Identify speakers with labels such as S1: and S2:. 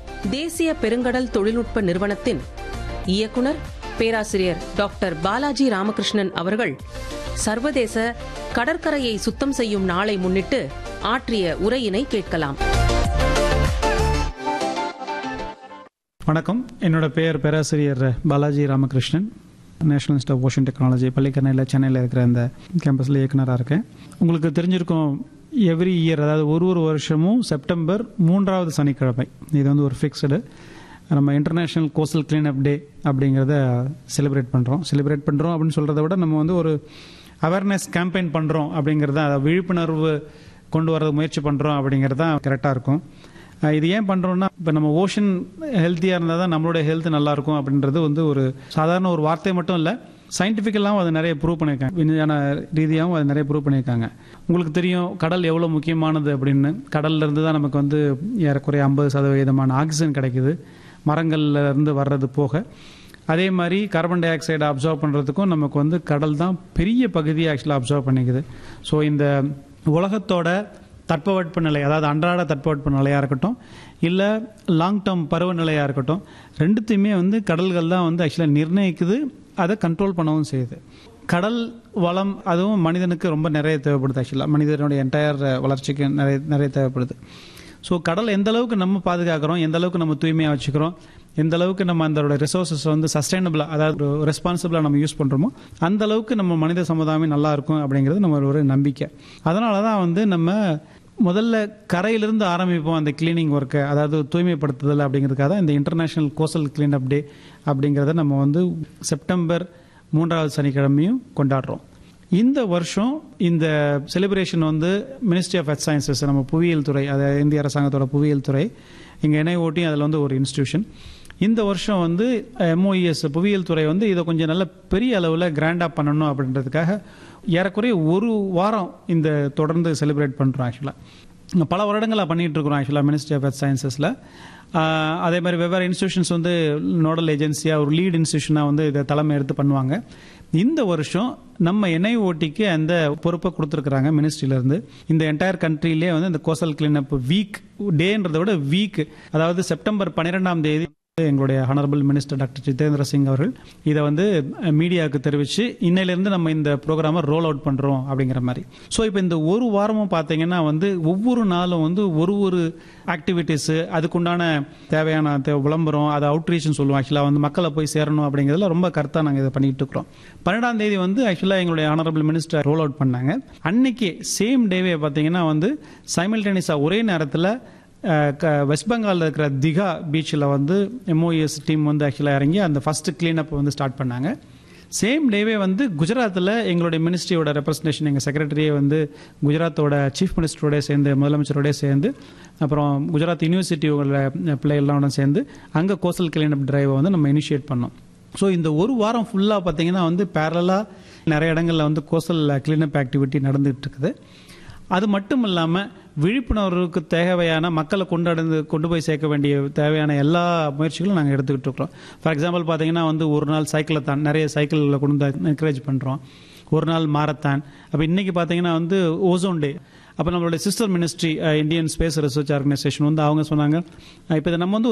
S1: தேசிய பெருங்கடல் தொழில்நுட்ப நிறுவனத்தின் இயக்குனர் பேராசிரியர் டாக்டர் பாலாஜி ராமகிருஷ்ணன் அவர்கள் சர்வதேச கடற்கரையை சுத்தம் செய்யும் நாளை முன்னிட்டு ஆற்றிய உரையினை கேட்கலாம்
S2: வணக்கம் என்னோட பெயர் பேராசிரியர் Balaji Ramakrishnan national institute of ocean technology பள்ளிக்கரணையில் சென்னையில் இருக்கிற அந்த கேம்பஸில் இயக்குனராக இருக்கேன் உங்களுக்கு தெரிஞ்சிருக்கும் எவ்ரி இயர் அதாவது ஒரு ஒரு வருஷமும் செப்டம்பர் மூன்றாவது சனிக்கிழமை இது வந்து ஒரு ஃபிக்ஸ்டு நம்ம இன்டர்நேஷ்னல் கோஸ்டல் கிளீனப் டே அப்படிங்கிறத செலிப்ரேட் பண்ணுறோம் செலிப்ரேட் பண்ணுறோம் அப்படின்னு சொல்கிறத விட நம்ம வந்து ஒரு அவேர்னஸ் கேம்பெயின் பண்ணுறோம் அப்படிங்கிறத அதாவது விழிப்புணர்வு கொண்டு வர முயற்சி பண்ணுறோம் அப்படிங்கிறது தான் கரெக்டாக இருக்கும் அஹ் இது ஏன் பண்ணுறோம்னா இப்போ நம்ம ஓஷன் ஹெல்த்தியாக இருந்தால் தான் நம்மளோட ஹெல்த் நல்லாயிருக்கும் அப்படின்றது வந்து ஒரு சாதாரண ஒரு வார்த்தை மட்டும் இல்லை சயின்டிஃபிக்கலாகவும் அது நிறைய ப்ரூவ் பண்ணியிருக்காங்க விஞ்ஞான ரீதியாகவும் அது நிறைய ப்ரூவ் பண்ணியிருக்காங்க உங்களுக்கு தெரியும் கடல் எவ்வளோ முக்கியமானது அப்படின்னு கடல்ல இருந்து தான் நமக்கு வந்து ஏறக்குறைய ஐம்பது சதவீதமான ஆக்சிஜன் கிடைக்குது மரங்கள்ல இருந்து வர்றது போக அதே மாதிரி கார்பன் டை ஆக்சைடை அப்சர்வ் பண்ணுறதுக்கும் நமக்கு வந்து கடல் தான் பெரிய பகுதியை ஆக்சுவலாக அப்சர்வ் பண்ணிக்குது ஸோ இந்த உலகத்தோட தட்பவெட்ப நிலை அதாவது அன்றாட தட்பவெட்ப நிலையாக இருக்கட்டும் இல்லை லாங் டேர்ம் பருவநிலையாக இருக்கட்டும் ரெண்டுத்தையுமே வந்து கடல்கள் தான் வந்து ஆக்சுவலாக நிர்ணயிக்குது அதை கண்ட்ரோல் பண்ணவும் செய்யுது கடல் வளம் அதுவும் மனிதனுக்கு ரொம்ப நிறைய தேவைப்படுது ஆக்சுவலாக மனிதனுடைய என்டையர் வளர்ச்சிக்கு நிறைய நிறைய தேவைப்படுது ஸோ கடல் எந்த அளவுக்கு நம்ம பாதுகாக்கிறோம் எந்த அளவுக்கு நம்ம தூய்மையாக வச்சுக்கிறோம் எந்த அளவுக்கு நம்ம அதோட ரிசோர்ஸஸ் வந்து சஸ்டைனபிளாக அதாவது ரெஸ்பான்சிபிளாக நம்ம யூஸ் பண்ணுறோமோ அந்த அளவுக்கு நம்ம மனித சமுதாயம் நல்லா இருக்கும் அப்படிங்கிறது நம்ம ஒரு நம்பிக்கை அதனால தான் வந்து நம்ம முதல்ல கரையிலிருந்து ஆரம்பிப்போம் அந்த கிளீனிங் ஒர்க்கை அதாவது தூய்மைப்படுத்துதல் அப்படிங்கிறதுக்காக தான் இந்த international coastal clean up day அப்படிங்கிறத நம்ம வந்து செப்டம்பர் மூன்றாவது சனிக்கிழமையும் கொண்டாடுறோம் இந்த வருஷம் இந்த செலிப்ரேஷன் வந்து மினிஸ்ட்ரி ஆஃப் எர்த் சயின்சஸ் நம்ம புவியியல் துறை அதாவது இந்திய அரசாங்கத்தோட புவியியல் துறை இங்கே என்ஐஓடி அதில் வந்து ஒரு இன்ஸ்டிடியூஷன் இந்த வருஷம் வந்து எம்ஓஇஎஸ் புவியியல் துறை வந்து இதை கொஞ்சம் நல்ல பெரிய அளவில் கிராண்டாக பண்ணணும் அப்படின்றதுக்காக ஏறக்குறைய ஒரு வாரம் இந்த தொடர்ந்து செலிப்ரேட் பண்ணுறோம் ஆக்சுவலாக பல வருடங்களாக பண்ணிகிட்டு இருக்கிறோம் ஆக்சுவலாக மினிஸ்ட்ரி ஆஃப் எர்த் சயின்சஸில் அதே மாதிரி வெவ்வேறு இன்ஸ்டியூஷன்ஸ் வந்து நோடல் ஏஜென்சியாக ஒரு லீட் இன்ஸ்டியூஷனாக வந்து இதை தலைமை எடுத்து பண்ணுவாங்க இந்த வருஷம் நம்ம என்ஐஓடிக்கு அந்த பொறுப்பை கொடுத்துருக்குறாங்க மினிஸ்ட்ரியிலேருந்து இந்த என்டையர் கண்ட்ரிலே வந்து இந்த கோசல் கிளீனப் வீக் டேன்றதை விட வீக் அதாவது செப்டம்பர் பன்னிரெண்டாம் தேதி எங்களுடைய honourable minister doctor Jitendra Singh அவர்கள் இதை வந்து மீடியாவுக்கு தெரிவித்து இன்னையிலேருந்து நம்ம இந்த ப்ரோக்ராமை ரோல் அவுட் பண்ணுறோம் அப்படிங்கிற மாதிரி ஸோ இப்போ இந்த ஒரு வாரமும் பார்த்தீங்கன்னா வந்து ஒவ்வொரு நாளும் வந்து ஒரு ஒரு ஆக்டிவிட்டீஸு அதுக்குண்டான தேவையான தே- விளம்பரம் அது அவுட்ரீச்னு சொல்லுவோம் ஆக்சுவலாக வந்து மக்களை போய் சேரணும் அப்படிங்கிறதுல ரொம்ப கருத்தாக நாங்கள் இதை பண்ணிட்டு இருக்கிறோம் பன்னெண்டாம் தேதி வந்து ஆக்சுவலாக எங்களுடைய ஹானரபிள் மினிஸ்டர் ரோல் அவுட் பண்ணாங்க அன்னைக்கு சேம் டேவே பார்த்தீங்கன்னா வந்து சைமல்டேனியஸாக ஒரே நேரத்தில் வெஸ்ட் பெங்காலில் இருக்கிற திகா பீச்சில் வந்து எம்ஓஎஸ் டீம் வந்து ஆக்சுவலாக இறங்கி அந்த ஃபர்ஸ்ட் கிளீனப் வந்து ஸ்டார்ட் பண்ணாங்க சேம் டேவே வந்து குஜராத்தில் எங்களுடைய மினிஸ்ட்ரியோட ரெப்ரஸன்டேஷன் எங்கள் செக்ரட்டரியே வந்து குஜராத்தோட சீஃப் மினிஸ்டரோட சேர்ந்து முதலமைச்சரோட சேர்ந்து அப்புறம் குஜராத் யூனிவர்சிட்டியோட பிள்ளைகள்லாம் சேர்ந்து அங்கே கோஸ்டல் கிளீனப் டிரைவை வந்து நம்ம இனிஷியேட் பண்ணோம் ஸோ இந்த ஒரு வாரம் ஃபுல்லாக பார்த்தீங்கன்னா வந்து பேரலாக நிறைய இடங்களில் வந்து கோஸ்டல் கிளீனப் ஆக்டிவிட்டி நடந்துகிட்டு இருக்குது அது மட்டும் இல்லாமல் விழிப்புணர்வுக்கு தேவையான மக்களை கொண்டாடு கொண்டு போய் சேர்க்க வேண்டிய தேவையான எல்லா முயற்சிகளும் நாங்கள் எடுத்துக்கிட்டு இருக்கிறோம் ஃபார் எக்ஸாம்பிள் பார்த்தீங்கன்னா வந்து ஒரு நாள் சைக்கிளை தான் நிறைய சைக்கிளில் கொண்டு வந்து என்கரேஜ் பண்ணுறோம் ஒரு நாள் மாரத்தான் அப்போ இன்னைக்கு பார்த்தீங்கன்னா வந்து ஓசோன் டே அப்போ நம்மளுடைய sister ministry Indian space research organisation வந்து அவங்க சொன்னாங்க இப்போ இதை நம்ம வந்து